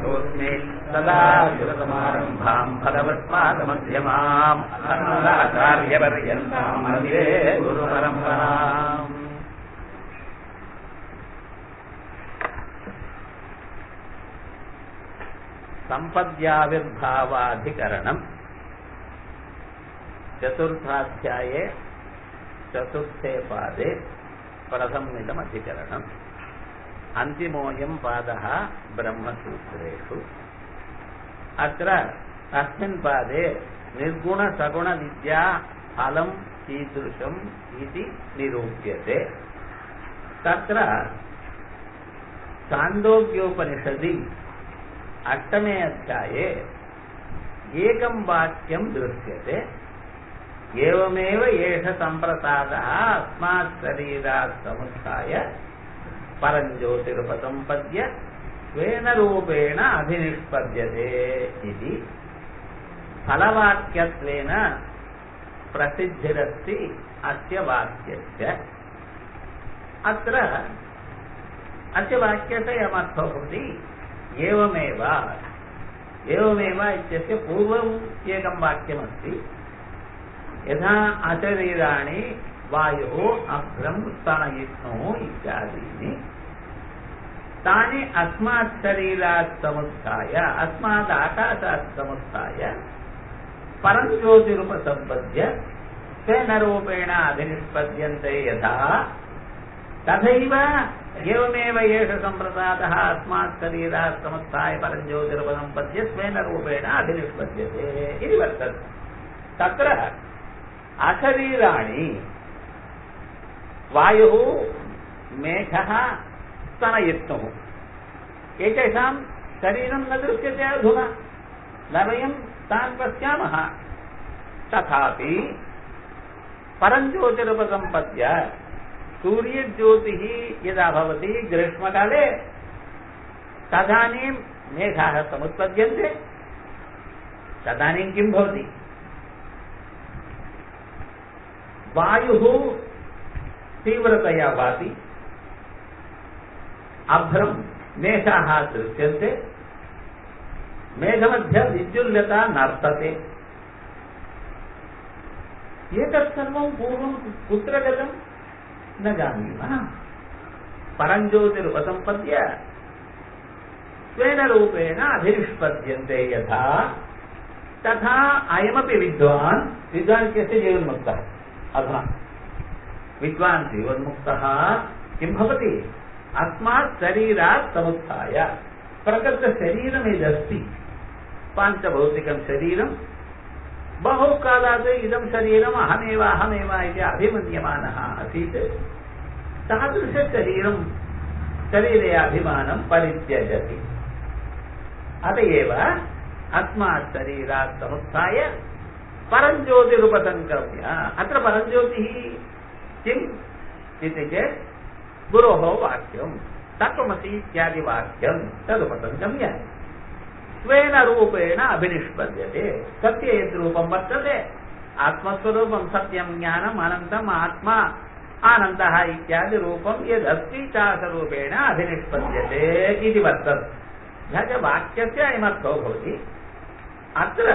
समर्थोऽस्मि सदा शिवसमारम्भाम् फलवत्पादमध्यमाम् अन्नदाचार्यपर्यन्ताम् वन्दे गुरुपरम्पराम् सम्पद्याविर्भावाधिकरणम् चतुर्थाध्याये चतुर्थे पादे प्रथममिदमधिकरणम् अन्तिमोऽयम् पादः ब्रह्मसूत्रेषु अत्र अस्मिन् पादे निर्गुणसगुणविद्या फलम् कीदृशम् इति निरूप्यते तत्र छान्दोग्योपनिषदि अष्टमे अध्याये एकं वाक्यं दृश्यते एवमेव एष सम्प्रसादः अस्मात् शरीरात् समुत्थाय परञ्ज्योतिरुपसम्पद्य स्वेन रूपेण अभिनिष्पद्यते इति फलवाक्यत्वेन प्रसिद्धिरस्ति अस्य वाक्यस्य अत्र अस्य वाक्यस्य यमर्थो भवति एवमेव एवमेव इत्यस्य पूर्वम् एकं वाक्यमस्ति यथा अशरीराणि वायुः अभ्रं स्तनयिष्णुः इत्यादीनि तानि अस्मात् शरीरात् समुत्थाय अस्मात् आकाशात् समुत्थाय परं ज्योतिरुपसम्पद्य तेन रूपेण अभिनिष्पद्यन्ते यथा तथैव एवमेव एष सम्प्रसादः अस्मात् शरीरात् समुत्थाय परं ज्योतिरुपसम्पद्य स्वेन रूपेण अभिनिष्पद्यते इति वर्तते तत्र अशरीराणि वायुः मेघः स्तनयिष्णुः एतेषां शरीरं न दृश्यते अधुना न वयं तान् पश्यामः तथापि परञ्ज्योतिरुपसम्पद्य सूर्यज्योतिः यदा भवति ग्रीष्मकाले तदानीं मेघाः समुत्पद्यन्ते तदानीं किं भवति वायुः तीव्रतया भाति अभ्रं मेघाः दृश्यन्ते मेघमध्ये विद्युल्यता नर्तते एतत् सर्वं पूर्वं कुत्र गतं न जानीमः परञ्ज्योतिरुपसम्पद्य स्वेन रूपेण अभिनिष्पद्यन्ते यथा तथा अयमपि विद्वान् विद्वान् इत्यस्य जीवन्मुक्तः अधुना विद्वान् जीवन्मुक्तः किं भवति अस्मात् शरीरात् समुत्थाय प्रकृतशरीरम् यदस्ति पाञ्चभौतिकं शरीरं बहुकालात् इदं शरीरम् अहमेव अहमेव इति अभिमन्यमानः आसीत् तादृशशरीरं शरीरे अभिमानं परित्यजति अत एव अस्मात् शरीरात् समुत्थाय परञ्ज्योतिरुपसङ्क्रम्य अत्र परञ्ज्योतिः किम् इति चेत् गुरोः वाक्यं तत्त्वमसि इत्यादि वाक्यं तदुपसङ्गम्य स्वेन रूपेण अभिनिष्पद्यते सत्य यद्रूपं वर्तते आत्मस्वरूपं सत्यं ज्ञानम् अनन्तम् आत्मा आनन्दः इत्यादि रूपं यदस्ति तादृशरूपेण अभिनिष्पद्यते इति वर्तते च वाक्यस्य अयमर्थो भवति अत्र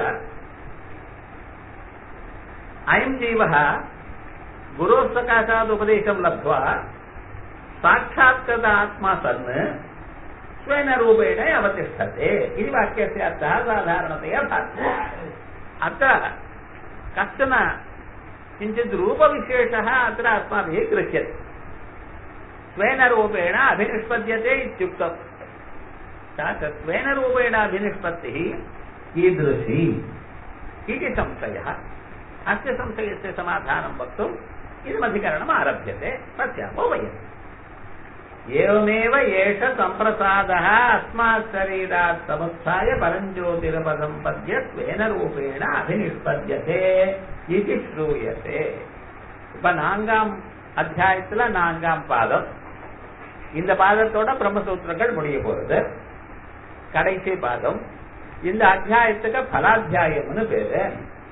अयं जीवः गुरोः सकाशात् उपदेशं लब्ध्वा साक्षात्कृत आत्मा सन् स्वेन रूपेण अवतिष्ठते इति वाक्यस्य अर्थः साधारणतया भाति अत्र कश्चन किञ्चित् रूपविशेषः अत्र अस्माभिः गृह्यते स्वेन रूपेण अभिनिष्पद्यते इत्युक्तम् स्वेन रूपेण अभिनिष्पत्तिः कीदृशी इति संशयः अस्य संशयस्य समाधानं वक्तुम् इदमधिकरणम् आरभ्यते पश्यामो वयम् एवमेव एष सम्प्रसादः अस्मात् शरीरात् समुत्थाय परञ्ज्योतिरपसम्पद्य स्वेन रूपेण अभिनिष्पद्यते इति श्रूयते இப்ப நான்காம் அத்தியாயத்துல நான்காம் பாதம் இந்த பாதத்தோட பிரம்மசூத்திரங்கள் முடிய போறது கடைசி பாதம் இந்த அத்தியாயத்துக்கு பலாத்தியாயம்னு பேரு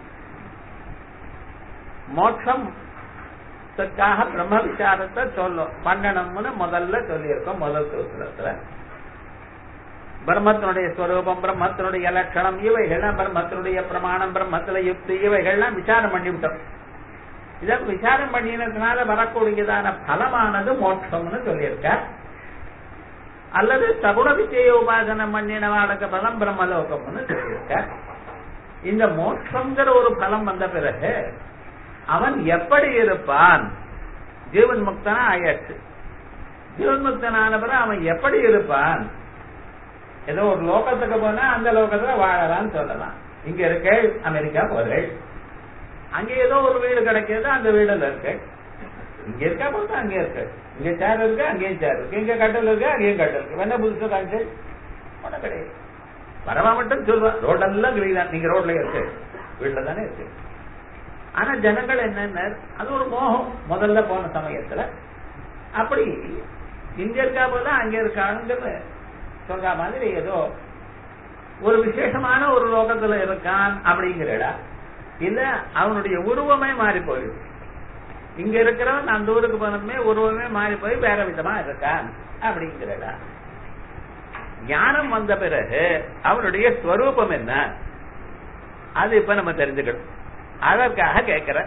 மோட்சம் க்காக பிரம்ம விசாரத்தை சொல்லும் பண்ணணும்னு முதல்ல சொல்லியிருக்கோம் முதல் சூத்திரத்துல பிரம்மத்தினுடைய ஸ்வரூபம் பிரம்மத்தினுடைய லட்சணம் இவைகள்லாம் பிரம்மத்தினுடைய பிரமாணம் பிரம்மத்துல யுக்தி இவைகள்லாம் விசாரம் பண்ணிவிட்டோம் இதை விசாரம் பண்ணினதுனால வரக்கூடியதான பலமானது மோட்சம்னு சொல்லியிருக்க அல்லது சகுண விஜய உபாசனம் பண்ணினவாளுக்கு பலம் பிரம்மலோகம்னு சொல்லியிருக்க இந்த மோட்சங்கிற ஒரு பலம் வந்த பிறகு அவன் எப்படி இருப்பான் ஜீவன் முக்தனா ஆயாச்சு ஜீவன் முக்தனான பிறகு அவன் எப்படி இருப்பான் ஏதோ ஒரு லோகத்துக்கு போனா அந்த லோகத்துல வாழலாம்னு சொல்லலாம் இங்க இருக்க அமெரிக்கா போறேன் அங்க ஏதோ ஒரு வீடு கிடைக்கிறது அந்த வீடுல இருக்கு இங்க இருக்கா போது அங்க இருக்கு இங்க சேர் இருக்கு அங்கேயும் சேர் இருக்கு இங்க கட்டல் இருக்கு அங்கேயும் கட்டல் இருக்கு என்ன புதுசா காமிச்சு ஒன்றும் கிடையாது வரவா மட்டும் சொல்லுவா ரோடெல்லாம் கிளீனா நீங்க ரோட்ல இருக்கு வீட்டுல தானே இருக்கு ஆனா ஜனங்கள் என்னென்ன அது ஒரு மோகம் முதல்ல போன சமயத்துல அப்படி இங்க இருக்கா போல அங்க இருக்கானுங்கிறது சொல்ற மாதிரி ஏதோ ஒரு விசேஷமான ஒரு லோகத்துல இருக்கான் அப்படிங்கிறடா இல்ல அவனுடைய உருவமே மாறி போயிடுது இங்க இருக்கிறவன் அந்த ஊருக்கு போனதுமே உருவமே மாறி போய் வேற விதமா இருக்கான் அப்படிங்கிறடா ஞானம் வந்த பிறகு அவனுடைய ஸ்வரூபம் என்ன அது இப்ப நம்ம தெரிஞ்சுக்கணும் அதற்காக கேட்கிற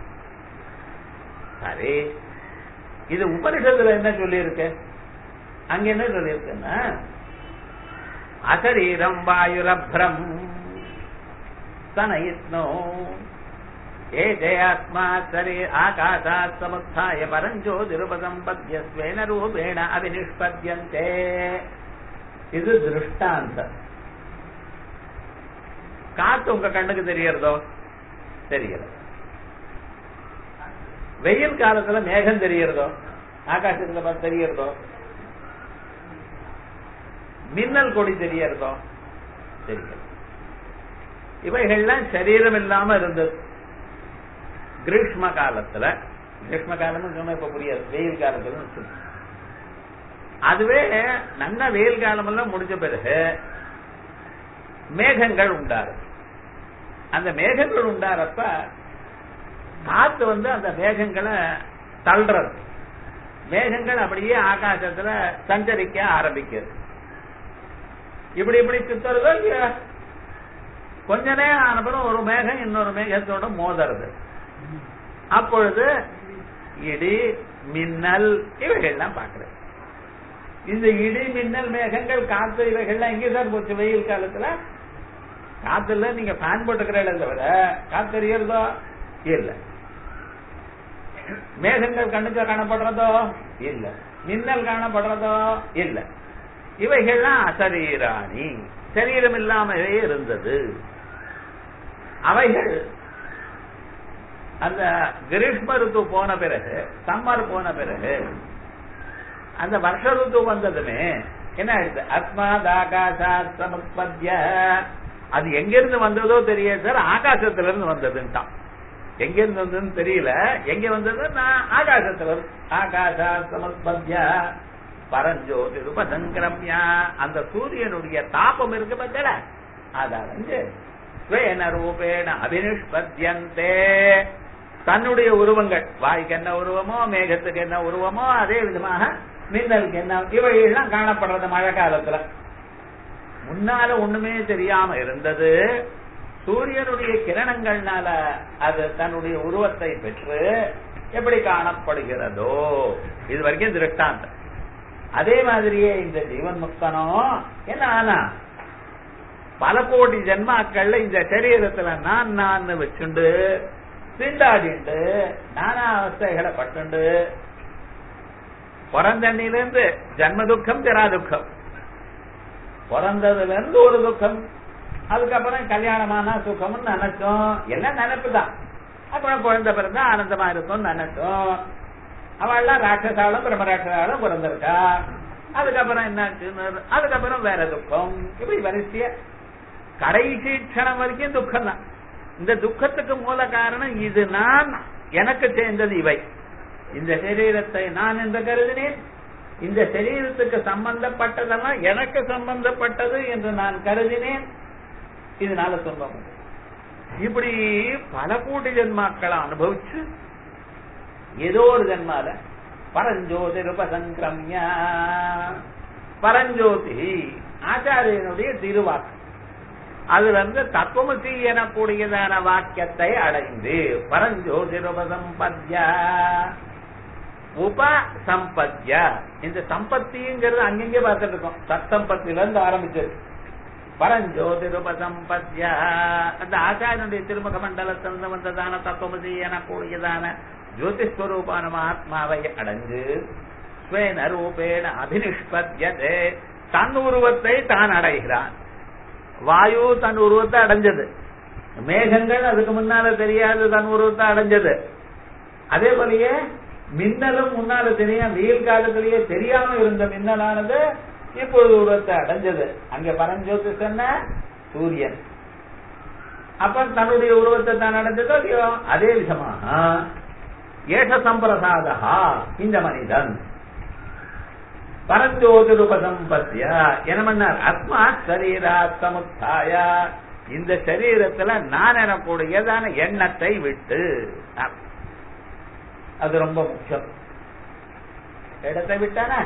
சரி இது உபனிஷத்துல என்ன சொல்லி இருக்கு அங்க என்ன சொல்லி இருக்குன்னா அசரீரம் வாயுரப்ரம் தனயித்னோ ஏ ஜயாத்மா சரீ ஆகாசாத் சமுத்தாய பரஞ்சோதிருபதம்பத்ய ஸ்வேன ரூபேண அபினிஷ்பத்யந்தே இது திருஷ்டாந்தம் காத்து உங்க கண்ணுக்கு தெரியறதோ தெரியல வெயில் காலத்துல மேகம் தெரியறதோ ஆகாசத்துல பார்த்து தெரியறதோ மின்னல் கொடி தெரியறதோ தெரியல இவைகள்லாம் சரீரம் இல்லாம இருந்தது கிரீஷ்ம காலத்துல கிரீஷ்ம காலம்னு சொன்னா இப்ப புரியாது வெயில் காலத்துல சொல்லு. அதுவே நல்ல வெயில் காலம் எல்லாம் முடிஞ்ச பிறகு மேகங்கள் உண்டாரு அந்த மேகங்கள் உண்டாரப்ப காத்து வந்து அந்த மேகங்களை தள்ளுறது மேகங்கள் அப்படியே ஆகாசத்துல சஞ்சரிக்க ஆரம்பிக்கிறது இப்படி இப்படி சுத்துறதோ இல்லையா கொஞ்ச நேரம் ஆனப்புறம் ஒரு மேகம் இன்னொரு மேகத்தோட மோதுறது அப்பொழுது இடி மின்னல் இவைகள்லாம் பாக்குறது இந்த இடி மின்னல் மேகங்கள் காத்து இவைகள்லாம் எங்க சார் போச்சு வெயில் காலத்துல காத்துல நீங்க ஃபேன் போட்டுக்கிறீங்களே தவிர காத்து தெரியறதோ இல்ல மேகங்கள் கண்ணுக்கு காணப்படுறதோ இல்ல மின்னல் காணப்படுறதோ இல்ல இவைகள்லாம் அசரீராணி சரீரம் இல்லாமலே இருந்தது அவைகள் அந்த கிரீஷ்ம ருத்து போன பிறகு சம்மர் போன பிறகு அந்த வருஷ ருத்து வந்ததுமே என்ன ஆயிடுது அஸ்மாத் சமுத்பத்ய அது எங்கிருந்து வந்ததோ தெரியாது சார் ஆகாசத்துல இருந்து வந்ததுன்ட்டான் எங்க இருந்து வந்ததுன்னு தெரியல எங்க வந்தது நான் ஆகாசத்துல இருந்து. ஆகாசா சமுத்பத்ய பரஞ்சோதி ரூபசங்கிரம்யா அந்த சூரியனுடைய தாபம் இருக்கு பத்தல அதாவது ஸ்வேன ரூபேண அபினிஷ்பத்யந்தே தன்னுடைய உருவங்கள் வாய்க்கு என்ன உருவமோ மேகத்துக்கு என்ன உருவமோ அதே விதமாக மின்னலுக்கு என்ன இவையெல்லாம் காணப்படுறது மழை காலத்துல முன்னால ஒண்ணுமே தெரியாம இருந்தது சூரியனுடைய கிரணங்கள்னால அது தன்னுடைய உருவத்தை பெற்று எப்படி காணப்படுகிறதோ இது வரைக்கும் திருஷ்டாந்தம் அதே மாதிரியே இந்த ஜீவன் முக்தனும் என்ன ஆனா பல கோடி ஜென்மாக்கள்ல இந்த சரீரத்துல நான் நான் வச்சுண்டு திண்டாடிண்டு நானா அவஸ்தைகளை பட்டுண்டு பிறந்தண்ணிலிருந்து ஜன்ம துக்கம் திரா துக்கம் பிறந்ததுல இருந்து ஒரு துக்கம் அதுக்கப்புறம் கல்யாணமானா சுகம்னு நினைச்சோம் எல்லாம் நினைப்பு தான் அப்புறம் குழந்தை பிறந்தா ஆனந்தமா இருக்கும்னு நினைச்சோம் அவள்லாம் ராட்சசாலும் பிரம்மராட்சசாலும் பிறந்திருக்கா அதுக்கப்புறம் என்னாச்சுன்னு அதுக்கப்புறம் வேற துக்கம் இப்படி வரிசைய கடைசி க்ஷணம் வரைக்கும் துக்கம் தான் இந்த துக்கத்துக்கு மூல காரணம் இது நான் எனக்கு சேர்ந்தது இவை இந்த சரீரத்தை நான் என்று கருதினேன் இந்த சரீரத்துக்கு சம்பந்தப்பட்டதெல்லாம் எனக்கு சம்பந்தப்பட்டது என்று நான் கருதினேன் இதனால துன்பம் உண்டு. இப்படி பல கோடி ஜென்மாக்களை அனுபவிச்சு ஏதோ ஒரு ஜென்மால பரஞ்சோதி ரூபசங்கிரம்யா பரஞ்சோதி ஆச்சாரியனுடைய திருவாக்கு அதுல இருந்து தத்துவமசி எனக்கூடியதான வாக்கியத்தை அடைந்து பரஞ்சோதிருபசம்பத்யா உப சம்பத்யா இந்த சம்பத்திங்கிறது அங்கங்கே பார்த்துட்டு இருக்கோம் சத்தம்பத்தில இருந்து ஆரம்பிச்சது பரஞ்சோதிருபசம்பத்யா அந்த ஆச்சாரியனுடைய திருமுக மண்டலத்திலிருந்து வந்ததான தத்துவமசி எனக்கூடியதான ஜோதிஸ்வரூபான ஆத்மாவை அடைஞ்சு ஸ்வேன ரூபேண அபினிஷ்பத்யதே தன் உருவத்தை தான் அடைகிறான் வாயு தன் உருவத்தை அடைஞ்சது மேகங்கள் அதுக்கு முன்னால தெரியாது தன் உருவத்தை அடைஞ்சது அதே போலயே மின்னலும் முன்னால தெரியும் வெயில் காலத்திலேயே தெரியாம இருந்த மின்னலானது இப்பொழுது உருவத்தை அடைஞ்சது அங்க பரஞ்சோதிஸ் என்ன சூரியன் அப்ப தன்னுடைய உருவத்தை தான் அடைஞ்சதோ இல்லையோ அதே விதமாக ஏஷ சம்பிரசாதா இந்த மனிதன் பரஞ்சோதிருபசம்பத்திய என்ன பண்ணார் அஸ்மா சரீரா சமுத்தாய இந்த சரீரத்துல நான் எனக்கூடியதான எண்ணத்தை விட்டு அது ரொம்ப முக்கியம் இடத்தை விட்டானா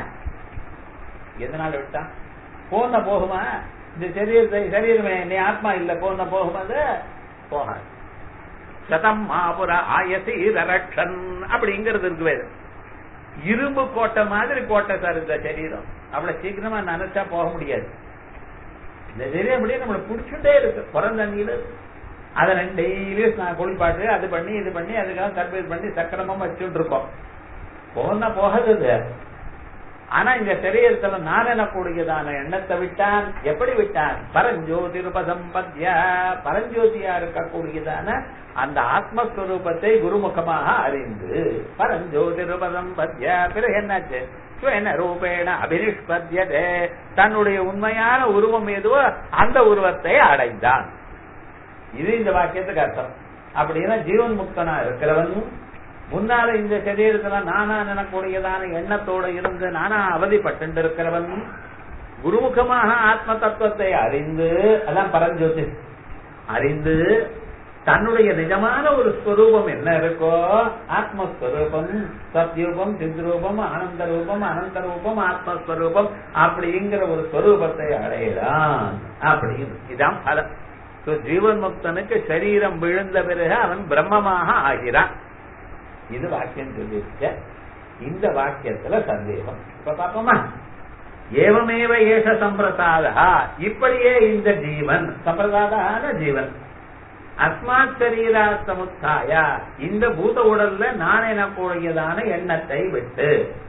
எதனால விட்டான் போன போகுமா இந்த சரீரத்தை சரீரமே நீ ஆத்மா இல்ல போன போகும் அது போகாது சதம் மாபுர ஆயசி ரக்ஷன் அப்படிங்கிறது இருக்கு வேதம் இரும்பு கோட்டை மாதிரி கோட்டை சார் இந்த சரீரம் அவ்வளவு சீக்கிரமா நினைச்சா போக முடியாது இந்த சரீரம் அப்படியே நம்மளை பிடிச்சுட்டே இருக்கு பிறந்தண்ணியில அதை ரெண்டு டெய்லியும் நான் குளிப்பாட்டு அது பண்ணி இது பண்ணி அதுக்காக சர்வீஸ் பண்ணி சக்கிரமம் வச்சுட்டு இருக்கோம் போனா போகாது ஆனா இந்த சரீரத்துல நான் எனக்கூடியதான எண்ணத்தை விட்டான் எப்படி விட்டான் பரஞ்சோதிருபசம்பத்ய பரஞ்சோதியா இருக்கக்கூடியதான அந்த ஆத்மஸ்வரூபத்தை குருமுகமாக அறிந்து பரஞ்சோதிருபசம்பத்ய பிறகு என்னாச்சு ஸ்வேன ரூபேண அபினிஷ்பத்யதே தன்னுடைய உண்மையான உருவம் எதுவோ அந்த உருவத்தை அடைந்தான் இது இந்த வாக்கியத்துக்கு அர்த்தம் அப்படின்னா ஜீவன் முக்தனா இருக்கிறவன் முன்னால இந்த சரீரத்துல நானா எனக்கூடியதான எண்ணத்தோட இருந்து நானா அவதிப்பட்டு இருக்கிறவன் குருமுகமாக ஆத்ம தத்துவத்தை அறிந்து அதான் பரஞ்சோதி அறிந்து தன்னுடைய நிஜமான ஒரு ஸ்வரூபம் என்ன இருக்கோ ஆத்மஸ்வரூபம் சத்யூபம் சித்ரூபம் ஆனந்த ரூபம் அனந்த ரூபம் ஆத்மஸ்வரூபம் அப்படிங்கிற ஒரு ஸ்வரூபத்தை அடையலாம் அப்படின்னு இதான் பலம் ஜீவன் முக்தனுக்கு சரீரம் விழுந்த பிறகு அவன் பிரம்மமாக ஆகிறான் இது வாக்கியம் சொல்லியிருக்க இந்த வாக்கியத்துல சந்தேகம் இப்ப பாப்போமா ஏவமேவ ஏஷ சம்பிரசாதா இப்படியே இந்த ஜீவன் சம்பிரசாதான ஜீவன் அஸ்மாத் சரீரா சமுத்தாய இந்த பூத உடல்ல நான் எனக்கூடியதான எண்ணத்தை விட்டு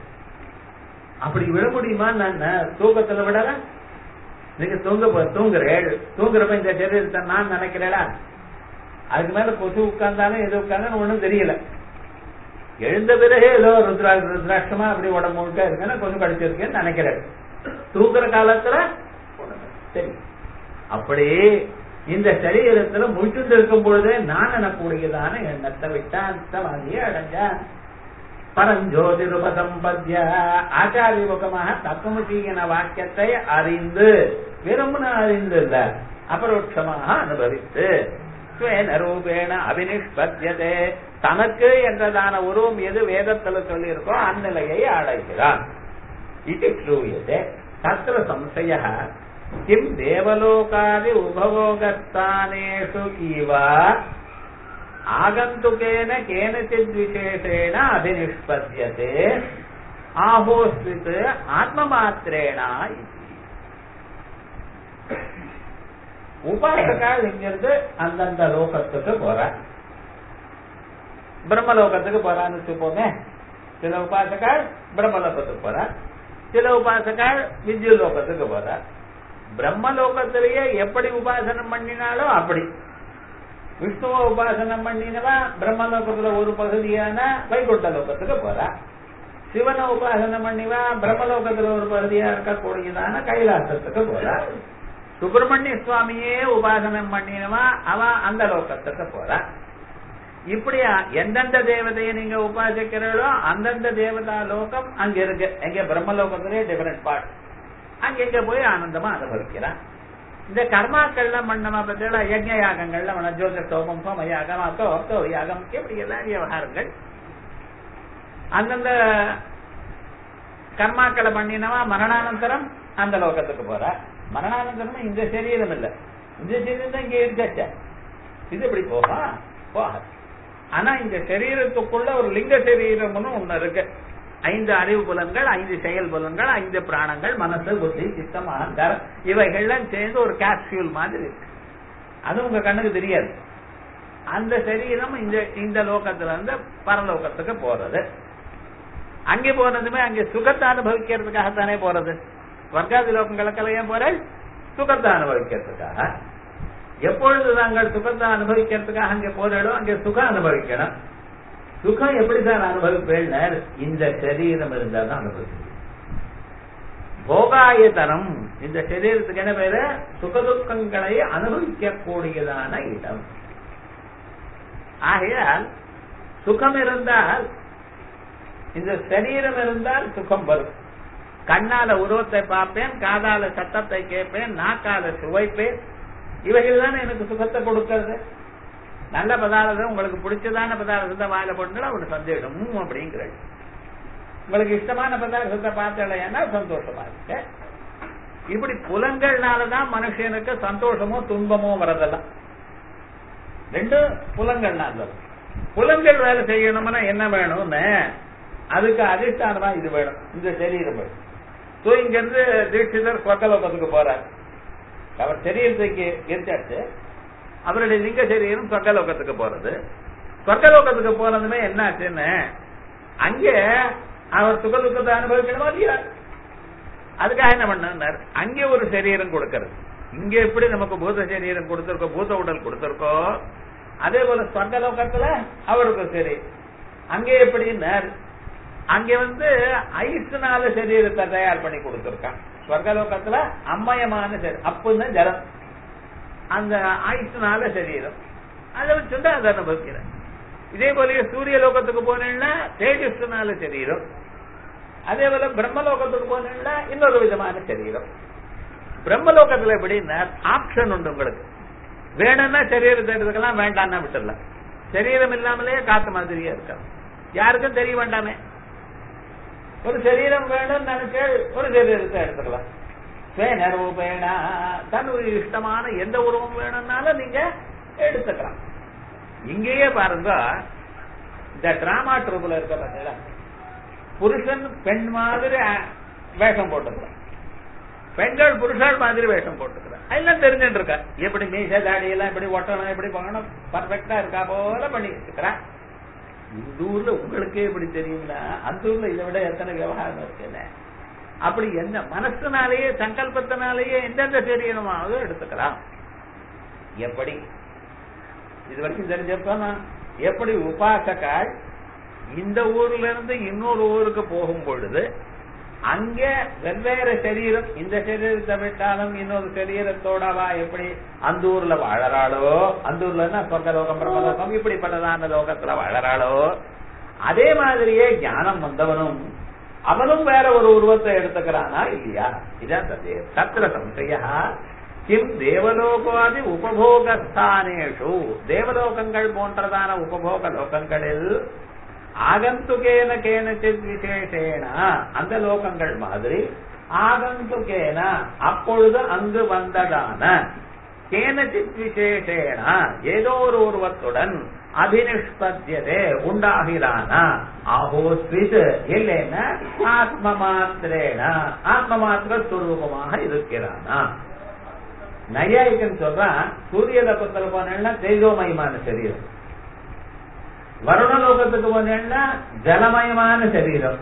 அப்படி விட முடியுமா நான் தூக்கத்துல விடல நீங்க தூங்க தூங்குறேள் தூங்குறப்ப இந்த சரீரத்தை நான் நினைக்கிறேடா அதுக்கு மேல கொசு உட்கார்ந்தாலும் எது உட்கார்ந்தாலும் ஒண்ணும் தெரியல எழுந்த பிறகு ஏதோ ருத்ரா ருத்ராட்சமா அப்படி உடம்பு முழுக்க இருக்குன்னு கொஞ்சம் கடிச்சிருக்கேன்னு நினைக்கிறேன் தூங்குற காலத்துல சரி அப்படி இந்த சரீரத்துல முழிச்சுட்டு இருக்கும் பொழுது நான் எனக்கூடியதான எண்ணத்தை விட்டான் சமாதியை அடைஞ்சான் பரஞ்சோதிருபசம்பத்ய ஆச்சாரிய முகமாக தத்துவமசீன வாக்கியத்தை அறிந்து விரும்பின அறிந்து இல்ல அபரோட்சமாக அனுபவித்து ஸ்வேன ரூபேண அபினிஷ்பத்தியதே தனக்கு என்றதான உருவம் எது வேதத்துல சொல்லியிருக்கோ அந்நிலையை அடைகிறான் இது க்ரூயதே தத்திர சம்சய கிம் தேவலோகாதி உபவோகஸ்தானேஷு இவ ஆகந்துகேன கேனச்சித் விசேஷேன அபினிஷ்பத்தியதே ஆஹோஸ்வித் ஆத்மமாத்திரேனா இது உபாசகால் இங்கிருந்து அந்தந்த லோகத்துக்கு போற பிரம்மலோகத்துக்கு போறான்னு வச்சுப்போமே சில உபாசகால் பிரம்மலோகத்துக்கு போற சில உபாசகால் வித்யு லோகத்துக்கு போற பிரம்மலோகத்திலேயே எப்படி உபாசனம் பண்ணினாலும் அப்படி விஷ்ணுவ உபாசனம் பண்ணினவா பிரம்மலோகத்துல ஒரு பகுதியான வைகுண்ட லோகத்துக்கு போறா சிவனை உபாசனம் பண்ணிவா பிரம்மலோகத்துல ஒரு பகுதியா இருக்கக்கூடியதான கைலாசத்துக்கு போறா சுப்பிரமணிய சுவாமியே உபாசனம் பண்ணினவா அவ அந்த லோகத்துக்கு போறா இப்படியா எந்தெந்த தேவதையை நீங்க உபாசிக்கிறீங்களோ அந்தந்த தேவதா லோகம் அங்க இருக்கு எங்க பிரம்மலோகத்திலே டிஃபரெண்ட் பார்ட் அங்க எங்க போய் ஆனந்தமா அனுபவிக்கிறான் இந்த கர்மாக்கள்லாம் பண்ணமா பத்தியா யஜ்ய யாகங்கள்ல மன ஜோதி சோமம் சோம யாகம் அத்தோ அத்தோ யாகம் இப்படி எல்லாம் விவகாரங்கள் அந்தந்த கர்மாக்களை பண்ணினவா மரணானந்தரம் அந்த லோகத்துக்கு போற மரணானந்தரமா இந்த சரீரம் இல்ல இந்த சரீரம் தான் இங்க இருக்காச்ச இது எப்படி போகா போகாது ஆனா இந்த சரீரத்துக்குள்ள ஒரு லிங்க சரீரம்னு ஒண்ணு இருக்கு ஐந்து அறிவு புலன்கள் ஐந்து செயல் புலன்கள் ஐந்து பிராணங்கள் மனசு புத்தி சித்தம் அகங்காரம் இவைகள்லாம் சேர்ந்து ஒரு கேப்சியூல் மாதிரி இருக்கு அது உங்க கண்ணுக்கு தெரியாது அந்த சரீரம் இந்த இந்த லோகத்துல இருந்து பரலோகத்துக்கு போறது அங்கே போனதுமே அங்கே சுகத்தை அனுபவிக்கிறதுக்காகத்தானே போறது வர்க்காதி லோகங்களுக்கெல்லாம் ஏன் போற சுகத்தை அனுபவிக்கிறதுக்காக எப்பொழுது நாங்கள் சுகத்தை அனுபவிக்கிறதுக்காக அங்கே போறோம் அங்கே சுகம் அனுபவிக்கணும் சுகம் எப்படி சார் அனுபவிப்பேன் இந்த சரீரம் இருந்தா தான் அனுபவிக்க போகாயத்தனம் இந்த சரீரத்துக்கு என்ன பேரு சுகதுக்கங்களை அனுபவிக்க கூடியதான இடம் ஆகையால் சுகம் இருந்தால் இந்த சரீரம் இருந்தால் சுகம் வரும் கண்ணால உருவத்தை பார்ப்பேன் காதால சத்தத்தை கேட்பேன் நாக்கால சுவைப்பேன் இவைகள் தான் எனக்கு சுகத்தை கொடுக்கறது நல்ல பதார்த்தம் உங்களுக்கு பிடிச்சதான பதார்த்தத்தை வாயில போட்டுனா ஒரு சந்தேகம் அப்படிங்கிறது உங்களுக்கு இஷ்டமான பதார்த்தத்தை பார்த்தலைன்னா சந்தோஷமா இருக்கு இப்படி புலங்கள்னாலதான் மனுஷனுக்கு சந்தோஷமோ துன்பமோ வரதெல்லாம் ரெண்டு புலங்கள்னால புலங்கள் வேலை செய்யணும்னா என்ன வேணும்னு அதுக்கு அதிஷ்டானமா இது வேணும் இந்த சரீரம் வேணும் ஸோ இங்க இருந்து தீட்சிதர் சொக்கலோகத்துக்கு போறார் அவர் சரீரத்துக்கு எரிச்சாச்சு அவருடைய லிங்க சரீரம் சொர்க்கலோகத்துக்கு போறது சொர்க்கலோகத்துக்கு போனதுமே என்ன ஆச்சுன்னு அங்கே அவர் சுகதுக்கத்தை அனுபவிக்கணுமா இல்லையா அதுக்காக என்ன பண்ணார் அங்கே ஒரு சரீரம் கொடுக்கறது இங்க எப்படி நமக்கு பூத சரீரம் கொடுத்திருக்கோ பூத உடல் கொடுத்திருக்கோ அதே போல சொர்க்கலோகத்துல அவருக்கு சரி அங்கே எப்படின்னார் அங்க வந்து ஐஸ்னால சரீரத்தை தயார் பண்ணி கொடுத்திருக்கான் ஸ்வர்கலோகத்துல அம்மயமான சரீரம் அப்புன்னு ஜலம் அந்த ஆயுஷ்னால சரீரம் அதை வச்சுட்டு அதை அனுபவிக்கிறேன் இதே போல சூரிய லோகத்துக்கு போனீங்கன்னா தேஜஸ்னால சரீரம் அதே போல பிரம்மலோகத்துக்கு போனீங்கன்னா இன்னொரு விதமான சரீரம் பிரம்மலோகத்துல எப்படின்னா ஆப்ஷன் உண்டு உங்களுக்கு வேணும்னா சரீரத்தை எடுத்துக்கலாம் வேண்டாம்னா விட்டுடலாம் சரீரம் இல்லாமலே காத்து மாதிரியே இருக்காது யாருக்கும் தெரிய வேண்டாமே ஒரு சரீரம் வேணும்னு நினைச்சு ஒரு சரீரத்தை எடுத்துக்கலாம் ரூபேணா தன்னுடைய இஷ்டமான எந்த உருவம் வேணும்னாலும் நீங்க எடுத்துக்கலாம் இங்கேயே பாருங்க இந்த டிராமா ட்ரூப்ல இருக்க பார்த்தீங்களா புருஷன் பெண் மாதிரி வேஷம் போட்டுக்கிறான் பெண்கள் புருஷன் மாதிரி வேஷம் போட்டுக்கிறான் எல்லாம் தெரிஞ்சுட்டு இருக்கா எப்படி மீச தாடி எல்லாம் எப்படி ஒட்டணும் எப்படி பண்ணணும் பர்ஃபெக்டா இருக்கா போல பண்ணி வச்சுக்கிறான் இந்த ஊர்ல உங்களுக்கே எப்படி தெரியுங்களா அந்த ஊர்ல இதை விட எத்தனை விவகாரம் இருக்குன்னு அப்படி என்ன மனசுனாலேயே சங்கல்பத்தினாலேயே எந்தெந்த சரீரமாவது எடுத்துக்கலாம் எப்படி இது வரைக்கும் தெரிஞ்சப்ப நான் எப்படி உபாசக்கால் இந்த ஊர்ல இருந்து இன்னொரு ஊருக்கு போகும் பொழுது அங்க வெவ்வேறு சரீரம் இந்த சரீரத்தை விட்டாலும் இன்னொரு சரீரத்தோடவா எப்படி அந்த ஊர்ல வாழறாளோ அந்த ஊர்ல சொர்க்கலோகம் பிரம்மலோகம் இப்படிப்பட்டதான லோகத்துல வாழறாளோ அதே மாதிரியே ஞானம் வந்தவனும் அவனும் வேற ஒரு உருவத்தை எடுத்துக்கிறானா இல்லையா இதான் சந்தேகம் தத்திர சம்சயா கிம் தேவலோகாதி உபபோகஸ்தானேஷு தேவலோகங்கள் போன்றதான உபபோக லோகங்களில் ஆகந்துகேன கேனச்சித் விசேஷேன அந்த லோகங்கள் மாதிரி ஆகந்துகேன அப்பொழுது அங்கு வந்ததான கேனச்சித் விசேஷேன ஏதோ ஒரு உருவத்துடன் அபினிஷ்பத்தியதே உண்டாகிறான ஆஹோஸ்வித் இல்லைன்னா ஆத்ம மாத்திரேன ஆத்ம மாத்திர ஸ்வரூபமாக இருக்கிறானா நையாயிக்கன் சொல்றான் சூரிய லோகத்துல போனேன்னா தேஜோமயமான சரீரம் வருண லோகத்துக்கு போனேன்னா ஜலமயமான சரீரம்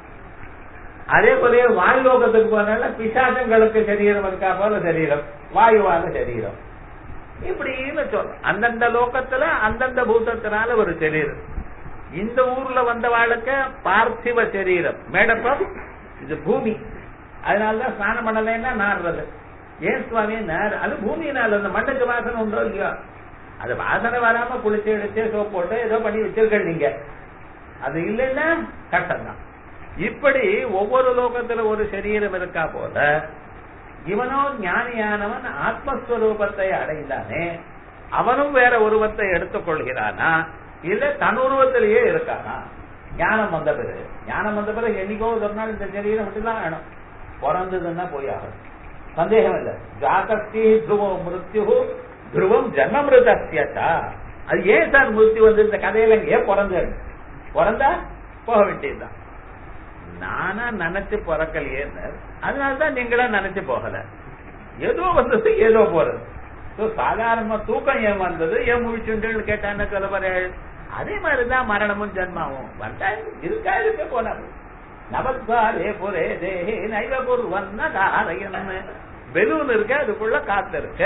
அதே போல வாயு லோகத்துக்கு போனா பிசாசங்களுக்கு சரீரம் இருக்கா போல சரீரம் வாயுவான சரீரம் இப்படின்னு சொல்றோம் அந்தந்த லோகத்துல அந்தந்த பூதத்தினால ஒரு சரீரம் இந்த ஊர்ல வந்த வாழ்க்கை பார்த்திவ சரீரம் மேடப்பம் இது பூமி அதனாலதான் ஸ்நானம் பண்ணலைன்னா நாடுறது ஏன் சுவாமி நார் அது பூமியினால அந்த மண்ணுக்கு வாசனை உண்டோ இல்லையோ அது வாசனை வராம குளிச்சு எடுத்து சோப் போட்டு ஏதோ பண்ணி வச்சிருக்க நீங்க அது இல்லைன்னா கஷ்டம் தான் இப்படி ஒவ்வொரு லோகத்துல ஒரு சரீரம் இருக்கா போல இவனோ ஞானியானவன் ஆத்மஸ்வரூபத்தை அடைந்தானே அவனும் வேற உருவத்தை எடுத்துக் கொள்கிறானா இல்ல தன் உருவத்திலேயே இருக்கானா ஞானம் வந்த பிறகு ஞானம் வந்த பிறகு என்னைக்கோ ஒரு நாள் இந்த சரீரம் மட்டும்தான் வேணும் பிறந்ததுன்னா போய் ஆகணும் சந்தேகம் இல்லை ஜாதஸ்தி துருவம் மிருத்யு துருவம் ஜன்மமிருதஸ்யதா அது ஏன் சார் மிருத்யு வந்து இந்த கதையில ஏன் பிறந்தது பிறந்தா போக வேண்டியதுதான் நானா நினைச்சு பிறக்கலையேன்னு அதனாலதான் நீங்களா நினைச்சு போகல ஏதோ வந்தது ஏதோ போறது So, சாதாரணமா தூக்கம் ஏன் வந்தது ஏன் முழிச்சுண்டு கேட்டா என்ன சொல்ல போறேன் அதே மாதிரிதான் மரணமும் ஜன்மாவும் வந்தா இருக்கா இருக்க போனா நவத்வாரே புரே தேஹே நைவ புர்வன்ன தாரயன்னு பெலூன் இருக்கு அதுக்குள்ள காத்து இருக்கு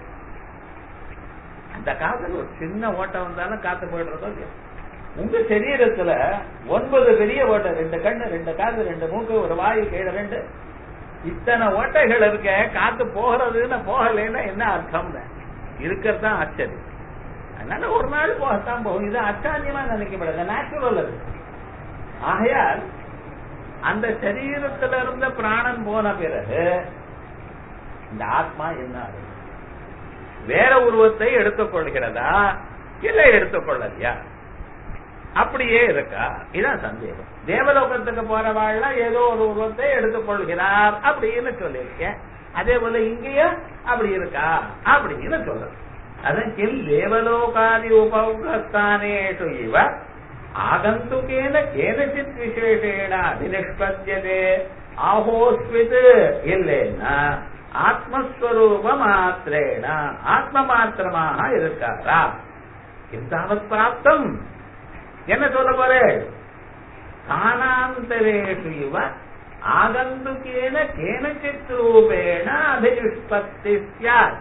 அந்த காத்துல ஒரு சின்ன ஓட்டம் வந்தாலும் காத்து போயிடுறதோ இல்லையா உங்க சரீரத்துல ஒன்பது பெரிய ஓட்டம் ரெண்டு கண்ணு ரெண்டு காது ரெண்டு மூக்கு ஒரு வாயு கீழே ரெண்டு இத்தனை ஓட்டைகள் இருக்க காத்து போகிறதுன்னு போகலைன்னா என்ன அர்த்தம்னு இருக்கிறது தான் ஆச்சரியம் அதனால ஒரு நாள் போகத்தான் போகும் இது அச்சாரியமா நினைக்கப்படாது நேச்சுரல் அது ஆகையால் அந்த சரீரத்துல இருந்த பிராணன் போன பிறகு இந்த ஆத்மா என்ன ஆகுது? வேற உருவத்தை எடுத்துக்கொள்கிறதா இல்ல எடுத்துக்கொள்ளலையா அப்படியே இருக்கா இதான் சந்தேகம் தேவலோகத்துக்கு போறவாள்லாம் ஏதோ ஒரு உருவத்தை எடுத்துக்கொள்கிறார் அப்படின்னு சொல்லியிருக்கேன் அதே போல இங்கேயும் அப்படி இருக்கா அப்படின்னு சொல்றது அதன் கில் தேவலோகாதி உபஸ்தானேஷு இவ ஆகந்துகேன கேனச்சித் விசேஷேன அபினிஷ்பத்தியதே ஆஹோஸ்வித் இல்லைன்னா ஆத்மஸ்வரூப மாத்திரேன ஆத்ம மாத்திரமாக இருக்காரா எந்தாவத் பிராப்தம் என்ன சொல்ல போறே ஸ்தானாந்தரேஷு இவ ஆகந்துகேன கேனச்சித் ரூபேண அபினிஷ்பத்தி சியாத்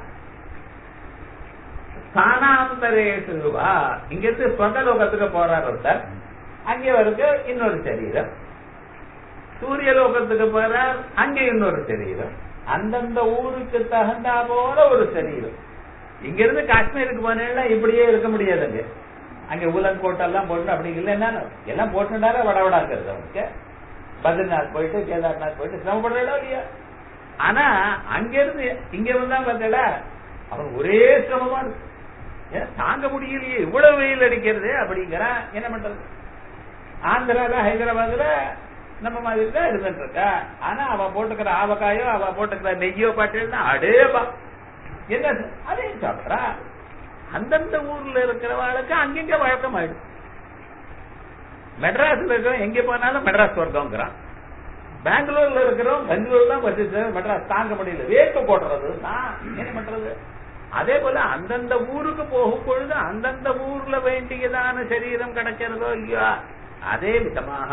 ஸ்தானாந்தரேஷு வா இங்கிருந்து சொர்க்கலோகத்துக்கு போறார் ஒருத்தர் அங்கே அவருக்கு இன்னொரு சரீரம் சூரிய லோகத்துக்கு போறார் அங்கே இன்னொரு சரீரம் அந்தந்த ஊருக்கு தகுந்தா போல ஒரு சரீரம் இங்க இருந்து காஷ்மீருக்கு போனேன்னா இப்படியே இருக்க முடியாதுங்க அங்க உலன் கோட்டெல்லாம் போட்டு அப்படி இல்லைன்னா எல்லாம் போட்டுட்டாரே வடவடாங்கிறது அவனுக்கு பத்ரிநாத் போயிட்டு கேதார்நாத் போயிட்டு சிரமப்படுறா இல்லையா ஆனா அங்க இருந்து இங்க வந்தா பார்த்தா அவன் ஒரே சிரமமா இருக்கு ஏன் தாங்க முடியலையே இவ்வளவு வெயில் அடிக்கிறது அப்படிங்கிறான் என்ன பண்றது ஆந்திரால ஹைதராபாத்ல நம்ம மாதிரி தான் இருந்துட்டு இருக்கா ஆனா அவ போட்டுக்கிற ஆவக்காயோ அவ போட்டுக்கிற நெய்யோ பாட்டுன்னா அடேபா என்ன அதையும் சாப்பிட்றா அந்தந்த ஊர்ல இருக்கிறவாளுக்கு அங்கங்க வழக்கம் ஆயிடும் மெட்ராஸ்ல இருக்கிறவன் எங்க போனாலும் மெட்ராஸ் வர்க்கம்ங்கிறான் பெங்களூர்ல இருக்கிறவன் பெங்களூர் தான் வச்சு மெட்ராஸ் தாங்க முடியல வேட்டு போடுறது நான் என்ன பண்றது அதே போல அந்தந்த ஊருக்கு போகும் பொழுது அந்தந்த ஊர்ல வேண்டியதான சரீரம் கிடைக்கிறதோ இல்லையா அதே விதமாக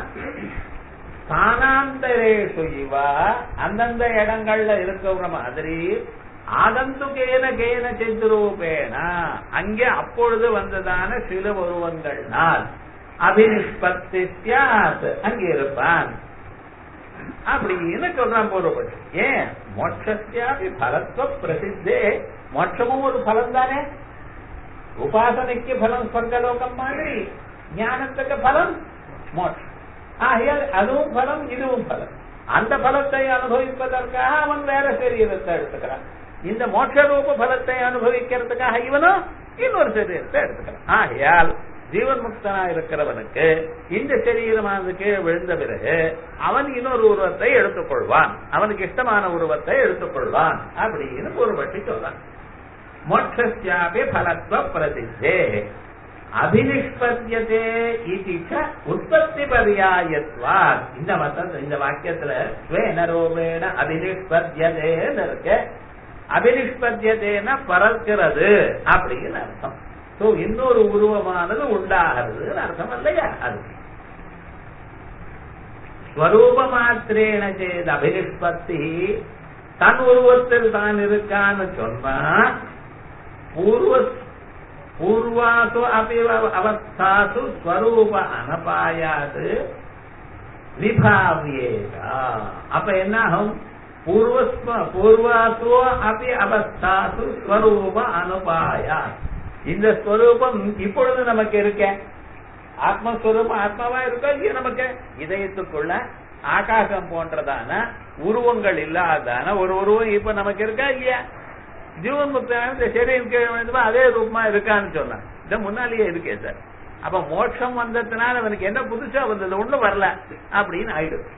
ஸ்தானாந்தரேஷு இவா அந்தந்த இடங்கள்ல இருக்கிற மாதிரி ஆகந்துகேன கேன சித்ரூபேன அங்கே அப்பொழுது வந்ததான சில உருவங்கள்னால் அபினிஷ்பத்தி சியாத் அங்கே இருப்பான் அப்படின்னு சொல்றான் பூர்வப்பட்டு ஏன் மோட்சத்தியாபி பலத்துவ பிரசித்தே மோட்சமும் ஒரு பலம் தானே உபாசனைக்கு பலம் சொர்க்கலோகம் மாதிரி ஞானத்துக்கு பலம் மோட்சம் ஆகையால் அதுவும் பலம் இதுவும் பலம் அந்த பலத்தை அனுபவிப்பதற்காக அவன் வேற சரீரத்தை எடுத்துக்கிறான் இந்த மோட்ச ரூப பலத்தை அனுபவிக்கிறதுக்காக இவனும் இன்னொரு சரீரத்தை எடுத்துக்கிறான் ஆகையால் ஜீவன் முக்தனா இருக்கிறவனுக்கு இந்த சரீரமானது கீழே விழுந்த பிறகு அவன் இன்னொரு உருவத்தை எடுத்துக்கொள்வான் அவனுக்கு இஷ்டமான உருவத்தை எடுத்துக்கொள்வான் அப்படின்னு ஒரு பற்றி சொல்றான் மோட்சஸ்யாபி பலத்துவ பிரசித்தே அபினிஷ்பத்தியதே இது உற்பத்தி பரியாயத்வா இந்த மத்த இந்த வாக்கியத்துல ஸ்வேனரோபேன அபினிஷ்பத்தியதேன்னு இருக்கு அபினிஷ்பத்தியதேன பறக்கிறது அப்படின்னு அர்த்தம் சோ இன்னொரு உருவமானது உண்டாகிறதுன்னு அர்த்தம் இல்லையா அது ஸ்வரூப மாத்திரேன சேத் அபினிஷ்பத்தி தன் உருவத்தில் தான் இருக்கான்னு சொன்னா பூர்வ பூர்வாசு அப்படி அவஸ்தாசு ஸ்வரூப அனபாயாது விபாவியேதா அப்ப என்ன ஆகும் பூர்வஸ்ம பூர்வாசு அப்படி அவஸ்தாசு ஸ்வரூப அனுபாயா இந்த ஸ்வரூபம் இப்பொழுது நமக்கு இருக்க ஆத்மஸ்வரூபம் ஆத்மாவா இருக்கா இல்லையா நமக்கு இதயத்துக்குள்ள ஆகாசம் போன்றதான உருவங்கள் இல்லாதான ஒரு உருவம் இப்ப நமக்கு இருக்கா இல்லையா ஜீவன் முக்தனான இந்த சரீரம் கீழே விழுந்தப்ப அதே ரூபமா இருக்கான்னு சொன்னான் இத முன்னாலேயே இருக்கே சார் அப்ப மோட்சம் வந்ததுனால அவனுக்கு என்ன புதுசா வந்தது ஒண்ணும் வரல அப்படின்னு ஆயிடும்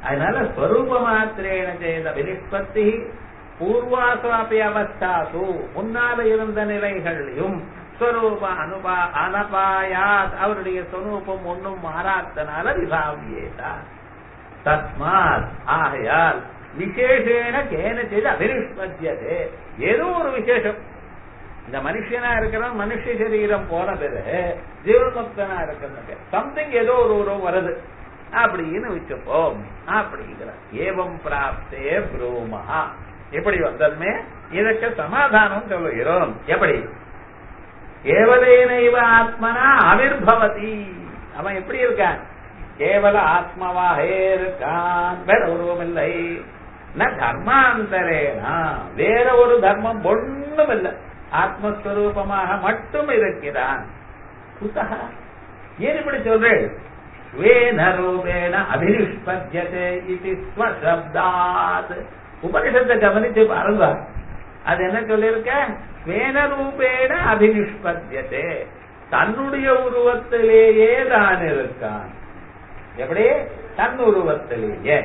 அதனால ஸ்வரூப மாத்திரேன செய்த வினிஷ்பத்தி பூர்வாசாபி அவஸ்தாசு முன்னால இருந்த நிலைகளையும் ஸ்வரூப அனுபா அனபாயாத் அவருடைய ஸ்வரூபம் ஒன்றும் மாறாதனால விபாவியேதா தஸ்மாத் ஆகையால் விசேஷேன கேன செய்து அபினிஷ்பத்தியதே ஏதோ ஒரு விசேஷம் இந்த மனுஷனா இருக்கிறவன் மனுஷ சரீரம் போன பிறகு ஜீவன்முக்தனா இருக்கிறது சம்திங் ஏதோ ஒரு உருவம் வருது அப்படின்னு வச்சுப்போம் அப்படிங்கிற ஏவம் பிராப்தே புரோமஹா எப்படி வந்ததுமே இதற்கு சமாதானம் சொல்லுகிறோம் எப்படி கேவலேனைவ ஆத்மனா அவிர்பவதி அவன் எப்படி இருக்கான் கேவல ஆத்மாவாக இருக்கான் வேற உருவம் இல்லை ந தர்மாந்தரேனா வேற ஒரு தர்மம் ஒண்ணும் இல்லை ஆத்மஸ்வரூபமாக மட்டும் இருக்கிறான் குதக ஏன் இப்படி சொல்றேன் ஸ்வேன ரூபேண அபினிஷ்பத்தியதே இது ஸ்வசப்தாத் உபனிஷத்தை கவனித்து பாருங்க அது என்ன சொல்லியிருக்க ஸ்வேன ரூபேண அபினிஷ்பத்தியதே தன்னுடைய உருவத்திலேயே தான் இருக்கான் எப்படி தன் உருவத்திலேயே